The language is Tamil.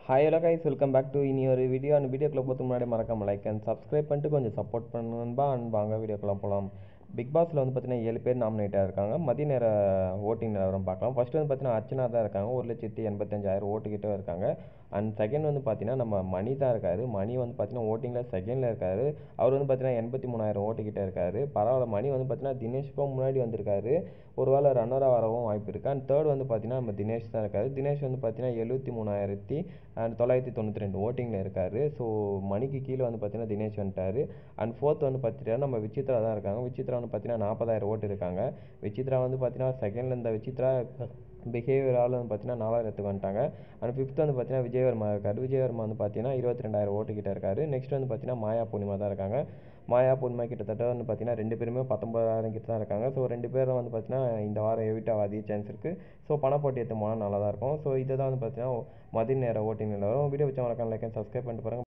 hi hello guys welcome back to இனி ஒரு வீடியோ அந்த வீடியோக்குள்ள போகிறதுக்கு முன்னாடி மறக்காம லைக் அண்ட் சப்ஸ்கிரைப் பண்ணிட்டு கொஞ்சம் சப்போர்ட் பண்ணுன்பா அண்ட் வாங்க வீடியோக்குள்ள போகலாம் பிக் பாஸில் வந்து பார்த்தீங்கன்னா ஏழு பேர் நாமினேட்டாக இருக்காங்க மதிய நேர ஓட்டிங் நிலவரம் பார்க்கலாம் ஃபர்ஸ்ட் வந்து பார்த்தீங்கன்னா அர்ச்சனா தான் இருக்காங்க ஒரு லட்சத்தி எண்பத்தஞ்சாயிரம் ஓட்டுக்கிட்ட இருக்காங்க அண்ட் செகண்ட் வந்து பார்த்தீங்கன்னா நம்ம மணி தான் இருக்காரு மணி வந்து பார்த்தீங்கன்னா ஓட்டிங்கில் செகண்டில் இருக்காரு அவர் வந்து பார்த்தீங்கன்னா எண்பத்தி மூணாயிரம் ஓட்டுக்கிட்ட இருக்காரு பரவாயில்ல மணி வந்து பார்த்தீங்கன்னா தினேஷ்க்கும் முன்னாடி வந்திருக்காரு ஒருவேளை ரன்னராக வரவும் வாய்ப்பு இருக்குது அண்ட் தேர்ட் வந்து பார்த்தீங்கன்னா நம்ம தினேஷ் தான் இருக்காரு தினேஷ் வந்து பார்த்தீங்கன்னா எழுபத்தி மூணாயிரத்தி அண்ட் தொள்ளாயிரத்தி தொண்ணூற்றி ரெண்டு ஓட்டிங்கில் இருக்காரு ஸோ மணிக்கு கீழே வந்து பார்த்தீங்கன்னா தினேஷ் வந்துட்டார் அண்ட் ஃபோர்த் வந்து பார்த்தீங்கன்னா நம்ம விசித்ரா தான் இருக்காங்க விசித்ரா வந்து பார்த்தீங்கன்னா நாற்பதாயிரம் ஓட்டு இருக்காங்க விசித்ரா வந்து பார்த்தீங்கன்னா செகண்டில் இருந்த விசித்ரா பிஹேவியரால் வந்து பார்த்தீங்கன்னா நாலாயிரத்துக்கு வந்துட்டாங்க அண்ட் ஃபிஃப்த் வந்து பார்த்தீங்கன்னா விஜயவர்மா இருக்கார் விஜயவர்மா வந்து பார்த்தீங்கன்னா இருபத்தி ரெண்டாயிரம் ஓட்டு கிட்ட இருக்காரு நெக்ஸ்ட் வந்து பார்த்தீங்கன்னா மாயா பூர்ணிமா தான் இருக்காங்க மாயா பூர்ணிமா கிட்டத்தட்ட வந்து பார்த்தீங்கன்னா ரெண்டு பேருமே பத்தொம்பதாயிரம் கிட்ட தான் இருக்காங்க ஸோ ரெண்டு பேரும் வந்து பார்த்தீங்கன்னா இந்த வாரம் எவிட் ஆக அதிக சான்ஸ் இருக்குது ஸோ பணப்போட்டி எடுத்து போனால் நல்லா தான் இருக்கும் ஸோ இதை தான் வந்து பார்த்தீங்கன்னா மதிய நேர ஓட்டிங் நிலவரம் வீடியோ வச்சு மறக்காம லைக் அண்ட் சப்ஸ்கிரைப் பண்ணிட்டு பாருங்க